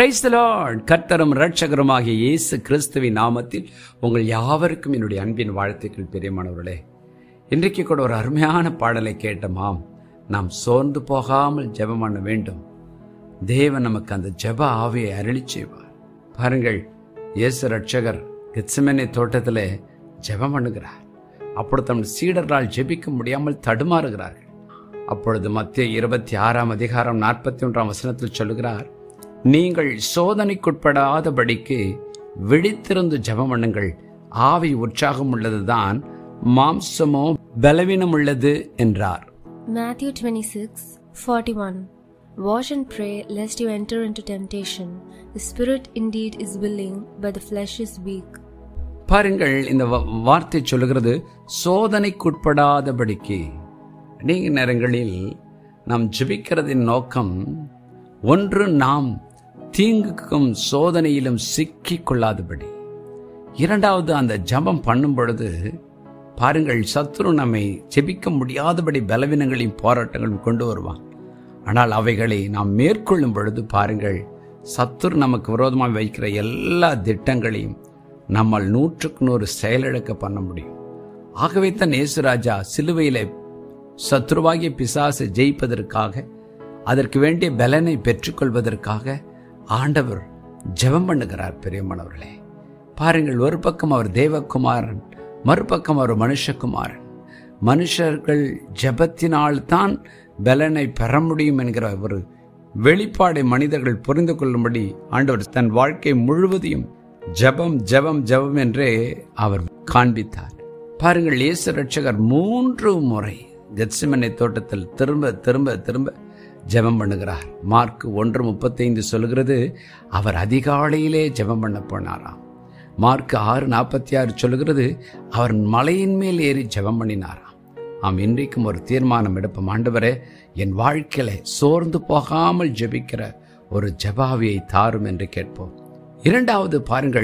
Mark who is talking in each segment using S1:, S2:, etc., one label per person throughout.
S1: Price கர்த்தரும் ரட்சகருமாகிய இயேசு கிறிஸ்துவின் நாமத்தில் உங்கள் யாவருக்கும் என்னுடைய அன்பின் வாழ்த்துக்கள் பிரியமானவர்களே இன்றைக்கு கூட ஒரு அருமையான பாடலை கேட்டோமாம் நாம் சோர்ந்து போகாமல் ஜெபம் பண்ண வேண்டும் தேவன் நமக்கு அந்த ஜெப ஆவியை அருளி செய்வார் பாருங்கள் இயேசு ரட்சகர் கெத்சமேனை தோட்டத்தில் ஜெபம் பண்ணுகிறார் அப்பொழுது தம் சீடர்களால் ஜெபிக்க முடியாமல் தடுமாறுகிறார்கள் அப்பொழுது மத்திய இருபத்தி ஆறாம் அதிகாரம் நாற்பத்தி ஒன்றாம் வசனத்தில் சொல்லுகிறார் நீங்கள் சோதனைக்குட்படாதபடிக்கு விழித்திருந்து ஜெபம் பண்ணுங்கள் ஆவி உற்சாகம் உள்ளதுதான் மாம்சமோ பலவீனம் உள்ளது என்றார்
S2: Matthew 26 41 Watch and pray lest you enter into temptation. The spirit indeed is willing, but the flesh is weak.
S1: பாருங்கள் இந்த வ- வார்த்தை சொல்லுகிறது சோதனைக்குட்படாதபடிக்கு அநேக நேரங்களில் நாம் ஜெபிக்கிறதின் நோக்கம் ஒன்று நாம் தீங்குக்கும் சோதனையிலும் சிக்கிக் கொள்ளாதபடி இரண்டாவது அந்த ஜெபம் பண்ணும் பொழுது பாருங்கள் சத்துரு நம்மை ஜெபிக்க முடியாதபடி பலவீனங்களையும் போராட்டங்களையும் கொண்டு வருவான் ஆனால் அவைகளை நாம் மேற்கொள்ளும் பொழுது பாருங்கள் சத்துரு நமக்கு விரோதமாக வைக்கிற எல்லா திட்டங்களையும் நம்மால் நூற்றுக்கு நூறு செயலிழக்க பண்ண முடியும் ஆகவே தான் இயேசுராஜா சிலுவையிலே சத்ருவாகிய பிசாசை ஜெயிப்பதற்காக அதற்கு வேண்டிய பலனை பெற்றுக்கொள்வதற்காக ஆண்டவர் ஜெபம் பண்ணுகிறார் பெரியமானவர்களே பாருங்கள் ஒரு பக்கம் அவர் தேவகுமாரன் மறுபக்கம் அவர் மனுஷகுமாரன் மனுஷர்கள் ஜெபத்தினால் தான் பலனை பெற முடியும் என்கிற ஒரு வெளிப்பாடை மனிதர்கள் புரிந்து கொள்ளும்படி ஆண்டவர் தன் வாழ்க்கை முழுவதையும் ஜெபம் ஜெபம் ஜெபம் என்றே அவர் காண்பித்தார் பாருங்கள் இயேசு ரட்சகர் மூன்று முறை கெத்சிமனை தோட்டத்தில் திரும்ப திரும்ப திரும்ப ஜெபம் பண்ணுகிறார் மார்க் ஒன்று முப்பத்தைந்து சொல்கிறது அவர் அதிகாலையிலே ஜெபம் பண்ண போனாராம் மார்க் ஆறு நாற்பத்தி ஆறு சொல்லுகிறது அவர் மலையின் மேல் ஏறி ஜெபம் பண்ணினாராம் ஆம் இன்றைக்கும் ஒரு தீர்மானம் எடுப்போம் ஆண்டவரே என் வாழ்க்கையில சோர்ந்து போகாமல் ஜெபிக்கிற ஒரு ஜெபாவியை தாரும் என்று கேட்போம் இரண்டாவது பாருங்கள்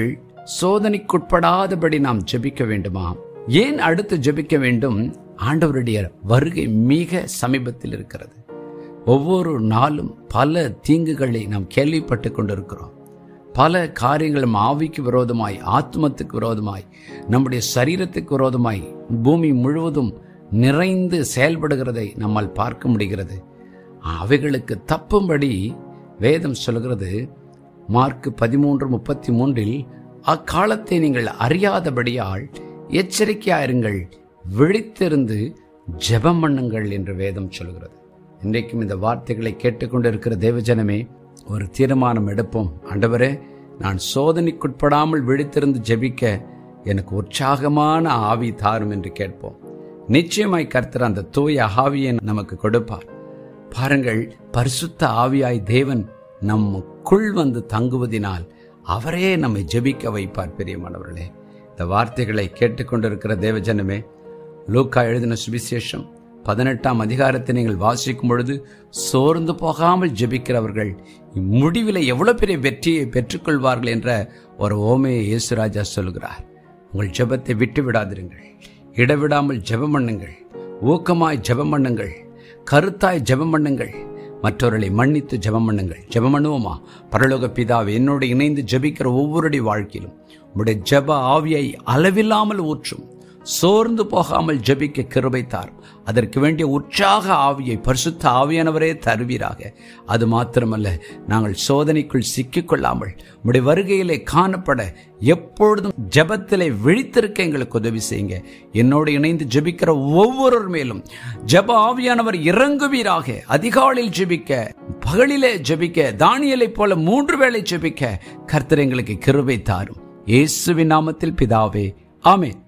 S1: சோதனைக்குட்படாதபடி நாம் ஜெபிக்க வேண்டுமா ஏன் அடுத்து ஜெபிக்க வேண்டும் ஆண்டவருடைய வருகை மிக சமீபத்தில் இருக்கிறது ஒவ்வொரு நாளும் பல தீங்குகளை நாம் கேள்விப்பட்டு கொண்டிருக்கிறோம் பல காரியங்களும் ஆவிக்கு விரோதமாய் ஆத்மத்துக்கு விரோதமாய் நம்முடைய சரீரத்துக்கு விரோதமாய் பூமி முழுவதும் நிறைந்து செயல்படுகிறதை நம்மால் பார்க்க முடிகிறது அவைகளுக்கு தப்பும்படி வேதம் சொல்கிறது மார்க் பதிமூன்று முப்பத்தி மூன்றில் அக்காலத்தை நீங்கள் அறியாதபடியால் எச்சரிக்கையாயிருங்கள் விழித்திருந்து ஜெபம் பண்ணுங்கள் என்று வேதம் சொல்கிறது இன்றைக்கும் இந்த வார்த்தைகளை கேட்டுக்கொண்டிருக்கிற தேவஜனமே ஒரு தீர்மானம் எடுப்போம் ஆண்டவரே நான் சோதனைக்குட்படாமல் விழித்திருந்து ஜெபிக்க எனக்கு உற்சாகமான ஆவி தாரும் என்று கேட்போம் நிச்சயமாய் கர்த்தர் அந்த தூய ஆவியை நமக்கு கொடுப்பார் பாருங்கள் பரிசுத்த ஆவியாய் தேவன் நமக்குள் வந்து தங்குவதினால் அவரே நம்மை ஜெபிக்க வைப்பார் பெரியமானவர்களே இந்த வார்த்தைகளை கேட்டுக்கொண்டிருக்கிற தேவஜனமே லூக்கா எழுதின சுவிசேஷம் பதினெட்டாம் அதிகாரத்தை நீங்கள் வாசிக்கும் பொழுது சோர்ந்து போகாமல் ஜெபிக்கிறவர்கள் முடிவில் எவ்வளவு பெரிய வெற்றியை பெற்றுக்கொள்வார்கள் என்ற ஒரு ஓமையை இயேசுராஜா சொல்கிறார் உங்கள் ஜெபத்தை விட்டு விடாதிருங்கள் இடவிடாமல் ஜெபம் பண்ணுங்கள் ஊக்கமாய் ஜெபம் பண்ணுங்கள் கருத்தாய் ஜெபம் பண்ணுங்கள் மற்றவர்களை மன்னித்து ஜெபம் பண்ணுங்கள் ஜெபம் பண்ணுவோமா பரலோக பிதாவை என்னோடு இணைந்து ஜெபிக்கிற ஒவ்வொருடைய வாழ்க்கையிலும் உடைய ஜெப ஆவியை அளவில்லாமல் ஊற்றும் சோர்ந்து போகாமல் ஜெபிக்க கிருபைத்தார் அதற்கு வேண்டிய உற்சாக ஆவியை பரிசுத்த ஆவியானவரே தருவீராக அது மாத்திரமல்ல நாங்கள் சோதனைக்குள் சிக்கிக்கொள்ளாமல் உடைய வருகையிலே காணப்பட எப்பொழுதும் ஜெபத்திலே விழித்திருக்க எங்களுக்கு உதவி செய்யுங்க என்னோடு இணைந்து ஜெபிக்கிற ஒவ்வொருவர் மேலும் ஜெப ஆவியானவர் இறங்குவீராக அதிகாலையில் ஜெபிக்க பகலிலே ஜெபிக்க தானியலைப் போல மூன்று வேளை ஜெபிக்க கர்த்தர் எங்களுக்கு கிருபை தாரும் இயேசுவின் நாமத்தில் பிதாவே ஆமென்